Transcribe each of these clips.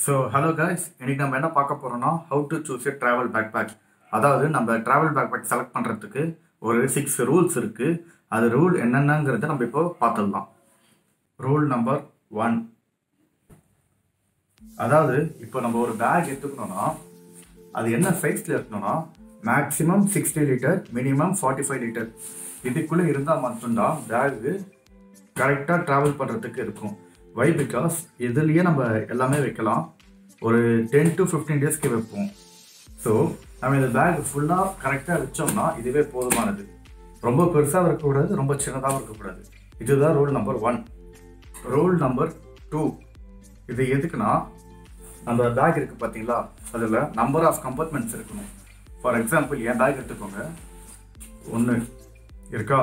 so hello guys இன்னைக்கு நம்ம என்ன பார்க்க போறோம்னா how to choose a travel bag bag அதாவது நம்ம ட்ராவல் பேக் பேக் செலக்ட் பண்ணுறதுக்கு ஒரு சிக்ஸ் ரூல்ஸ் இருக்கு அது ரூல் என்னென்னங்கிறத நம்ம இப்போ பார்த்துடலாம் ரூல் நம்பர் ஒன் அதாவது இப்போ நம்ம ஒரு பேக் எடுத்துக்கணும்னா அது என்ன சைஸ்ல இருக்கணும்னா maximum sixty litre minimum forty five litre இதுக்குள்ளே இருந்தால் மட்டும்தான் பேகு கரெக்டாக ட்ராவல் பண்ணுறதுக்கு இருக்கும் வை பிகாஸ் இதுலேயே நம்ம எல்லாமே வைக்கலாம் ஒரு டென் டு ஃபிஃப்டீன் டேஸ்க்கு வைப்போம் ஸோ நம்ம இந்த பேக் ஃபுல்லாக கரெக்டாக வச்சோம்னா இதுவே போதுமானது ரொம்ப பெருசாக இருக்கக்கூடாது ரொம்ப சின்னதாகவும் இருக்கக்கூடாது இதுதான் rule number one rule number two இது எதுக்குன்னா நம்ம பேக் இருக்கு பார்த்தீங்களா அதில் நம்பர் ஆஃப் கம்பார்ட்மெண்ட்ஸ் இருக்கணும் ஃபார் எக்ஸாம்பிள் என் பேக் எடுத்துக்கோங்க ஒன்று இருக்கா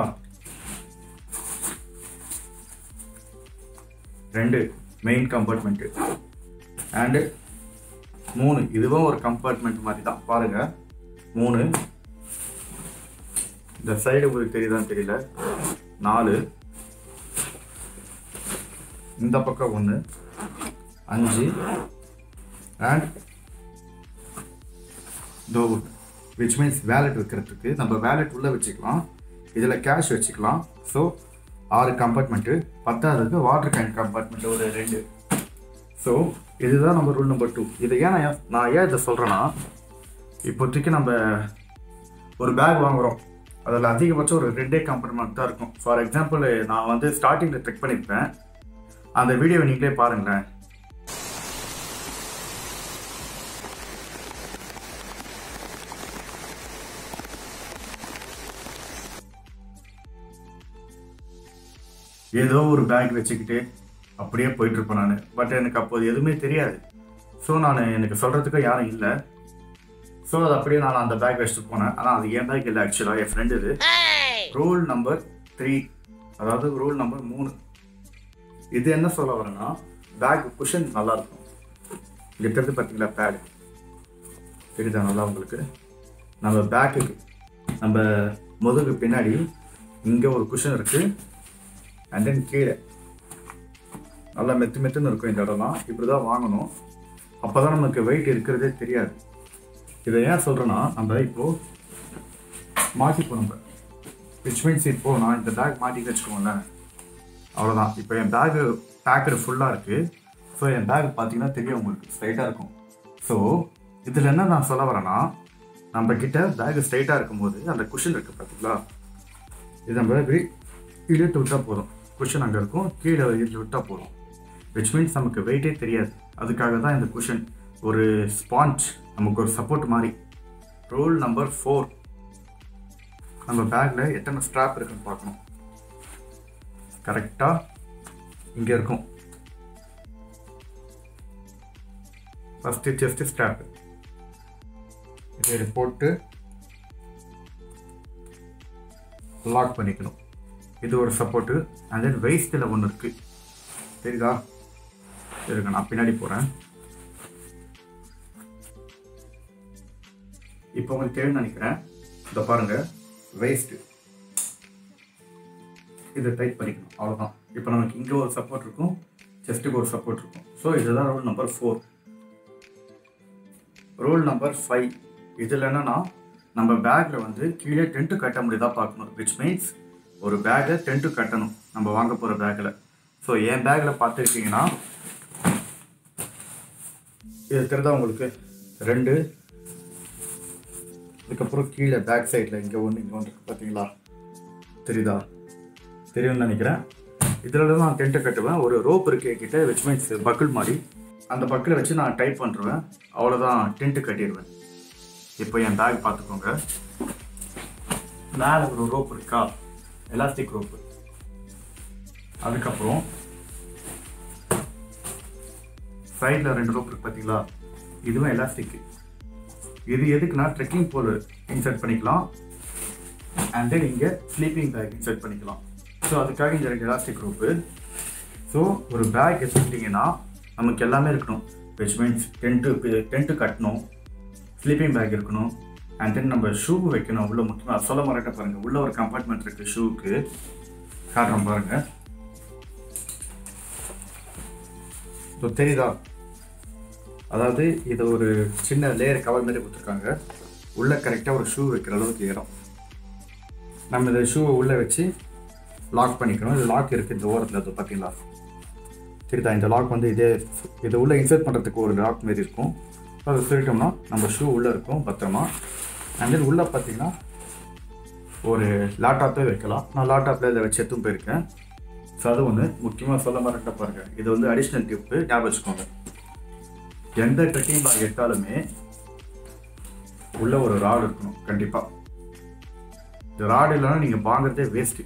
ரெண்டு மெயின் கம்பார்ட்மெண்ட்டு அண்டு மூணு இதுவும் ஒரு கம்பார்ட்மெண்ட் மாதிரி தான் பாருங்க மூணு இந்த சைடு உங்களுக்கு தெரியுதான்னு தெரியல நாலு இந்த பக்கம் ஒன்று அஞ்சு அண்ட் தோ விச் மீன்ஸ் வேலெட் வைக்கிறதுக்கு நம்ம வேலெட் உள்ளே வச்சுக்கலாம் இதில் கேஷ் வச்சுக்கலாம் ஸோ ஆறு கம்பார்ட்மெண்ட்டு பத்தாவதுக்கு வாட்டர் கேன் கம்பார்ட்மெண்ட் ஒரு ரெண்டு ஸோ இதுதான் நம்ம ரூல் நம்பர் டூ இதை ஏன் நான் ஏன் நான் ஏன் இதை சொல்கிறேன்னா இப்போதைக்கு நம்ம ஒரு பேக் வாங்குகிறோம் அதில் அதிகபட்சம் ஒரு ரெண்டே கம்பார்ட்மெண்ட் தான் இருக்கும் ஃபார் எக்ஸாம்பிள் நான் வந்து ஸ்டார்டிங்கில் செக் பண்ணியிருப்பேன் அந்த வீடியோவை நீங்களே பாருங்களேன் ஏதோ ஒரு பேக் வச்சுக்கிட்டு அப்படியே போயிட்டு இருப்பேன் நான் பட் எனக்கு அப்போது எதுவுமே தெரியாது ஸோ நான் எனக்கு சொல்கிறதுக்கு யாரும் இல்லை ஸோ அது அப்படியே நான் அந்த பேக் வச்சுட்டு போனேன் ஆனால் அது என் பேக் இல்லை ஆக்சுவலாக என் ஃப்ரெண்டு இது ரூல் நம்பர் த்ரீ அதாவது ரூல் நம்பர் மூணு இது என்ன சொல்ல வரேன்னா பேக் குஷன் நல்லா இருக்கும் இங்க இருக்கிறது பார்த்தீங்களா பேட் தெரியுதா நல்லா உங்களுக்கு நம்ம பேக்குக்கு நம்ம முதுகு பின்னாடி இங்கே ஒரு குஷன் இருக்குது அண்ட் தென் கீழே நல்லா மெத்து மெத்துன்னு இருக்கும் இந்த இடம்லாம் இப்படி தான் வாங்கணும் அப்போ தான் நமக்கு வெயிட் இருக்கிறதே தெரியாது இதை ஏன் சொல்கிறேன்னா நம்ம இப்போது மாட்டிப்போம் நம்ம விச் மீன்ஸ் இப்போ நான் இந்த பேக் மாட்டி வச்சுக்கோங்களேன் அவ்வளோதான் இப்போ என் பேகு பேக்கடு ஃபுல்லாக இருக்குது ஸோ என் பேக் பார்த்தீங்கன்னா தெரியும் உங்களுக்கு ஸ்ட்ரைட்டாக இருக்கும் ஸோ இதில் என்ன நான் சொல்ல வரேன்னா நம்ம கிட்ட பேக் ஸ்ட்ரைட்டாக இருக்கும்போது அந்த குஷன் இருக்குது பார்த்தீங்களா இது நம்ம இப்படி இழுத்து விட்டால் போதும் குஷன் அங்கே இருக்கும் கீழே இழுத்து விட்டால் போதும் விச் மீன்ஸ் நமக்கு வெயிட்டே தெரியாது அதுக்காக தான் இந்த குஷன் ஒரு ஸ்பாஞ்ச் நமக்கு ஒரு சப்போர்ட் மாதிரி ரூல் நம்பர் ஃபோர் நம்ம பேக்கில் எத்தனை ஸ்ட்ராப் இருக்குன்னு பார்க்கணும் கரெக்டாக இங்கே இருக்கும் ஃபஸ்ட்டு செஸ்ட் ஸ்ட்ராப் இதை போட்டு லாக் பண்ணிக்கணும் இது ஒரு சப்போர்ட்டு அண்ட் தென் வெயிஸ்டில் ஒன்று இருக்குது தெரியுதா இருங்க நான் பின்னாடி போகிறேன் இப்போ உங்களுக்கு தேவைன்னு நினைக்கிறேன் இதை பாருங்க வேஸ்ட்டு இதை டைட் பண்ணிக்கணும் அவ்வளோதான் இப்போ நமக்கு இங்கே ஒரு சப்போர்ட் இருக்கும் செஸ்ட்டுக்கு ஒரு சப்போர்ட் இருக்கும் ஸோ இதுதான் rule number four rule number five இதில் என்னன்னா நம்ம பேக்கில் வந்து கீழே டென்ட்டு கட்ட முடியுதா பார்க்கணும் விச் மீன்ஸ் ஒரு பேக்கை டென்ட்டு கட்டணும் நம்ம வாங்க போகிற பேக்கில் ஸோ என் பேக்கில் பார்த்துருக்கீங்கன்னா இது தெரியுதா உங்களுக்கு ரெண்டு இதுக்கப்புறம் கீழே பேக் சைடில் இங்கே ஒன்று இங்கே ஒன்று இருக்குது பார்த்தீங்களா தெரியுதா தெரியும்னு நினைக்கிறேன் இதில் தான் நான் டென்ட்டை கட்டுவேன் ஒரு ரோப் இருக்கு கிட்ட விச் மீன்ஸ் பக்கிள் மாதிரி அந்த பக்கில் வச்சு நான் டைப் பண்ணுருவேன் அவ்வளோதான் டென்ட்டு கட்டிடுவேன் இப்போ என் பேக் பார்த்துக்கோங்க மேலே ஒரு ரோப் இருக்கா எலாஸ்டிக் ரோப்பு அதுக்கப்புறம் சைடில் ரெண்டு ரோப் இருக்கு பார்த்தீங்களா இதுவும் எலாஸ்டிக் இது எதுக்குன்னா ட்ரெக்கிங் போல் இன்சர்ட் பண்ணிக்கலாம் அண்ட் தென் இங்கே ஸ்லீப்பிங் பேக் இன்சர்ட் பண்ணிக்கலாம் ஸோ அதுக்காக இந்த ரெண்டு எலாஸ்டிக் ரோப்பு ஸோ ஒரு பேக் எடுத்துக்கிட்டிங்கன்னா நமக்கு எல்லாமே இருக்கணும் விச் மீன்ஸ் டென்ட்டு டென்ட்டு கட்டணும் ஸ்லீப்பிங் பேக் இருக்கணும் அண்ட் தென் நம்ம ஷூ வைக்கணும் உள்ள முக்கியமாக சொல்ல மறட்ட பாருங்கள் உள்ள ஒரு கம்பார்ட்மெண்ட் இருக்குது ஷூவுக்கு காட்டுறோம் பாருங்கள் ஸோ தெரியுதா அதாவது இது ஒரு சின்ன லேயர் கவர் மாதிரி கொடுத்துருக்காங்க உள்ளே கரெக்டாக ஒரு ஷூ வைக்கிற அளவுக்கு இடம் நம்ம இந்த ஷூவை உள்ளே வச்சு லாக் பண்ணிக்கணும் இது லாக் இருக்குது இந்த ஓரத்தில் அது பார்த்தீங்களா சரிதா இந்த லாக் வந்து இதே இதை உள்ளே இன்சர்ட் பண்ணுறதுக்கு ஒரு லாக் மாரி இருக்கும் அதை சொல்லிட்டோம்னா நம்ம ஷூ உள்ளே இருக்கும் பத்திரமா அண்ட் தென் உள்ளே பார்த்தீங்கன்னா ஒரு லேப்டாப்பே வைக்கலாம் நான் லேப்டாப்பில் இதை வச்சு எடுத்துன்னு போயிருக்கேன் ஸோ அது ஒன்று முக்கியமாக சொல்ல மாட்டேன் பாருங்க இது வந்து அடிஷ்னல் டிப்பு ஞாபகம் வச்சுக்கோங்க எந்த ட்ரெக்கிங் பேக் எடுத்தாலுமே உள்ள ஒரு ராடு இருக்கணும் கண்டிப்பாக இந்த ராடு இல்லைன்னா நீங்கள் வாங்குறதே வேஸ்ட்டு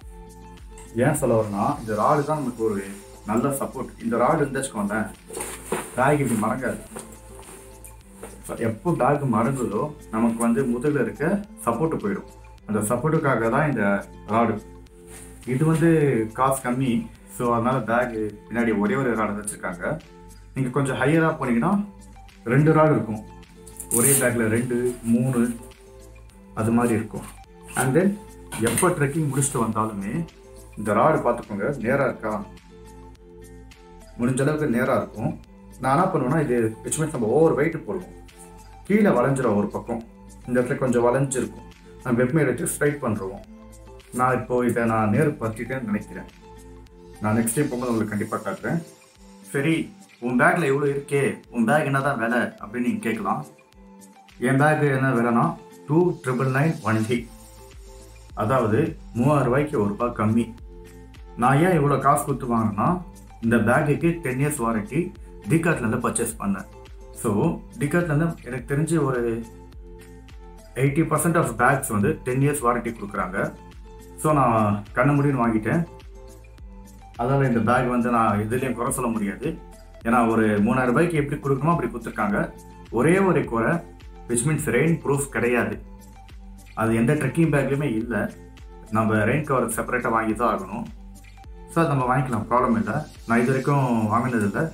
ஏன் சொல்ல வரேன்னா இந்த ராடு தான் நமக்கு ஒரு நல்ல சப்போர்ட் இந்த ராடு இருந்தா வச்சுக்கோங்களேன் பேக் இப்படி மறங்காது எப்போ பேக் மறங்குதோ நமக்கு வந்து முதுகில் இருக்க சப்போர்ட்டு போயிடும் அந்த சப்போர்ட்டுக்காக தான் இந்த ராடு இது வந்து காசு கம்மி ஸோ அதனால பேக் பின்னாடி ஒரே ஒரு ராடு வச்சுருக்காங்க நீங்கள் கொஞ்சம் ஹையராக போனீங்கன்னா ரெண்டு ராடு இருக்கும் ஒரே பேக்கில் ரெண்டு மூணு அது மாதிரி இருக்கும் அண்ட் தென் எப்போ ட்ரெக்கிங் முடிச்சுட்டு வந்தாலுமே இந்த ராடு பார்த்துக்கோங்க நேராக இருக்கா முடிஞ்ச அளவுக்கு நேராக இருக்கும் நான் என்ன பண்ணுவேன்னா இது விச் மீன்ஸ் நம்ம ஓவர் வெயிட் போடுவோம் கீழே வளைஞ்சிரும் ஒரு பக்கம் இந்த இடத்துல கொஞ்சம் வளைஞ்சிருக்கும் நான் வெப்மே எடுத்து ஸ்ட்ரைட் பண்ணுறோம் நான் இப்போ இதை நான் நேரு பற்றிட்டேன்னு நினைக்கிறேன் நான் நெக்ஸ்ட் டைம் போகும்போது உங்களுக்கு கண்டிப்பாக காட்டுறேன் சரி உன் பேக்கில் எவ்வளோ இருக்கே உன் பேக் என்ன தான் விலை அப்படின்னு நீங்கள் கேட்கலாம் என் பேக் என்ன விலைனா டூ ட்ரிபிள் நைன் ஒன் ஜி அதாவது மூவாயிரம் ரூபாய்க்கு ஒரு ரூபாய் கம்மி நான் ஏன் இவ்வளோ காசு கொடுத்து வாங்கினா இந்த பேக்குக்கு டென் இயர்ஸ் வாரண்டி டிகாட்லேருந்து பர்ச்சேஸ் பண்ணேன் ஸோ டிகாட்லேருந்து எனக்கு தெரிஞ்சு ஒரு எயிட்டி பர்சன்ட் ஆஃப் பேக்ஸ் வந்து டென் இயர்ஸ் வாரண்டி கொடுக்குறாங்க ஸோ நான் கண்ண முடியும்னு வாங்கிட்டேன் அதால் இந்த பேக் வந்து நான் இதுலேயும் குறை சொல்ல முடியாது ஏன்னா ஒரு மூணாயிரம் ரூபாய்க்கு எப்படி கொடுக்கணுமோ அப்படி கொடுத்துருக்காங்க ஒரே ஒரு குறை விச் மீன்ஸ் ரெயின் ப்ரூஃப் கிடையாது அது எந்த ட்ரெக்கிங் பேக்லையுமே இல்லை நம்ம ரெயின் கவர் செப்பரேட்டாக வாங்கி தான் ஆகணும் ஸோ அது நம்ம வாங்கிக்கலாம் ப்ராப்ளம் இல்லை நான் இது வரைக்கும் வாங்கினதில்லை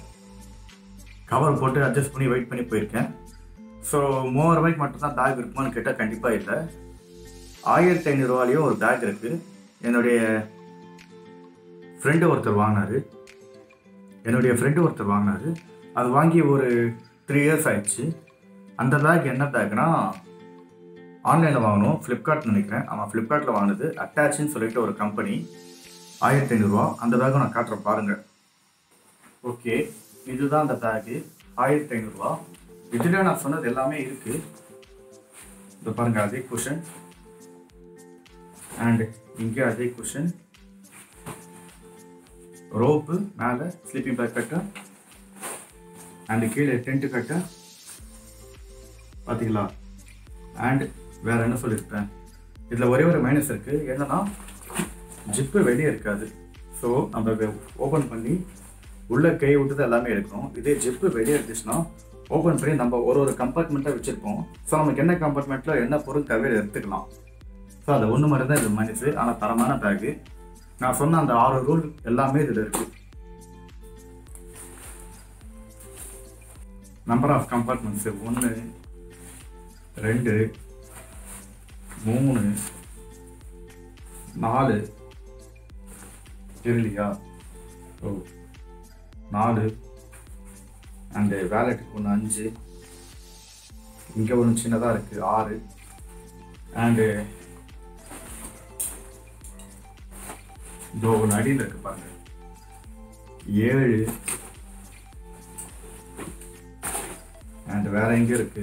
கவர் போட்டு அட்ஜஸ்ட் பண்ணி வெயிட் பண்ணி போயிருக்கேன் ஸோ மூவாயிரம் ரூபாய்க்கு மட்டும்தான் பேக் இருக்குமான்னு கேட்டால் கண்டிப்பாக இல்லை ஆயிரத்தி ஐநூறுரூவாலையும் ஒரு பேக் இருக்குது என்னுடைய ஃப்ரெண்டு ஒருத்தர் வாங்கினாரு என்னுடைய ஃப்ரெண்டு ஒருத்தர் வாங்கினாரு அது வாங்கி ஒரு த்ரீ இயர்ஸ் ஆயிடுச்சு அந்த பேக் என்ன பேக்னா ஆன்லைனில் வாங்கணும் ஃப்ளிப்கார்ட் நினைக்கிறேன் ஆமாம் ஃப்ளிப்கார்ட்டில் வாங்கினது அட்டாச்னு சொல்லிட்டு ஒரு கம்பெனி ஆயிரத்தி ஐநூறுரூவா அந்த பேக்கை நான் காட்டுறேன் பாருங்கள் ஓகே இதுதான் அந்த பேக்கு ஆயிரத்தி ஐநூறுரூவா இதில் நான் சொன்னது எல்லாமே இருக்குது இந்த பாருங்கள் அதே குஷன் அண்ட் இங்கே அதே குஷன் ரோப்பு மேலே ஸ்லீப்பிங் பேக் கட்ட அண்ட் கீழே டென்ட்டு கட்ட பார்த்தீங்களா அண்ட் வேற என்ன சொல்லியிருப்பேன் இதில் ஒரே ஒரு மைனஸ் இருக்குது என்னன்னா ஜிப்பு வெளியே இருக்காது ஸோ நம்ம ஓப்பன் பண்ணி உள்ள கை விட்டு எல்லாமே எடுக்கணும் இதே ஜிப்பு வெளியே இருந்துச்சுன்னா ஓப்பன் பண்ணி நம்ம ஒரு ஒரு கம்பார்ட்மெண்ட்டாக வச்சுருப்போம் ஸோ நமக்கு என்ன கம்பார்ட்மெண்ட்டில் என்ன பொருள் தேவையோ எடுத்துக்கலாம் ஸோ அது ஒன்று மட்டும் தான் இது மனசு ஆனால் தரமான பேக்கு நான் சொன்ன அந்த ஆறு ரூல் எல்லாமே இதில் இருக்கு நம்பர் ஆஃப் கம்பார்ட்மெண்ட்ஸு ஒன்று ரெண்டு மூணு நாலு தெரியலையா ஓ நாலு அண்டு வேலெட்டுக்கு ஒன்று அஞ்சு இங்கே ஒன்று சின்னதாக இருக்குது ஆறு அண்டு இதோ ஒன்று அடியில் இருக்கு பாருங்க ஏழு அண்ட் வேற எங்க இருக்கு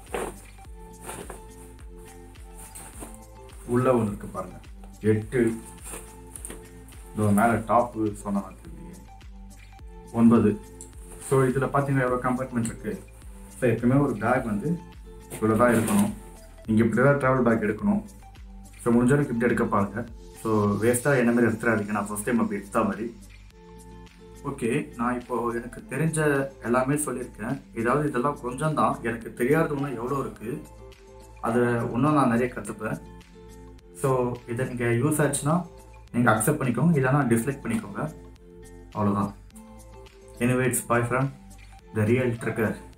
உள்ள ஒன்று இருக்கு பாருங்க எட்டு இதோ மேலே டாப்பு சொன்ன மாதிரி இல்லையே ஒன்பது ஸோ இதில் பார்த்தீங்கன்னா எவ்வளோ கம்பார்ட்மெண்ட் இருக்கு ஸோ எப்பவுமே ஒரு பேக் வந்து இவ்வளோ தான் இருக்கணும் நீங்கள் இப்படி தான் ட்ராவல் பேக் எடுக்கணும் ஸோ முடிஞ்ச அளவுக்கு இப்படி எடுக்க பாருங்க ஸோ வேஸ்ட்டாக என்ன மாதிரி எடுத்துடாதீங்க நான் ஃபஸ்ட் டைம் அப்படி எடுத்தா மாதிரி ஓகே நான் இப்போ எனக்கு தெரிஞ்ச எல்லாமே சொல்லியிருக்கேன் ஏதாவது இதெல்லாம் கொஞ்சம் தான் எனக்கு தெரியாதது இன்னும் எவ்வளோ இருக்குது அதை இன்னும் நான் நிறைய கற்றுப்பேன் ஸோ இதை நீங்கள் யூஸ் ஆச்சுன்னா நீங்கள் அக்செப்ட் பண்ணிக்கோங்க இல்லைனா டிஸ்லைக் பண்ணிக்கோங்க அவ்வளோதான் anyway it's bye from the Real trigger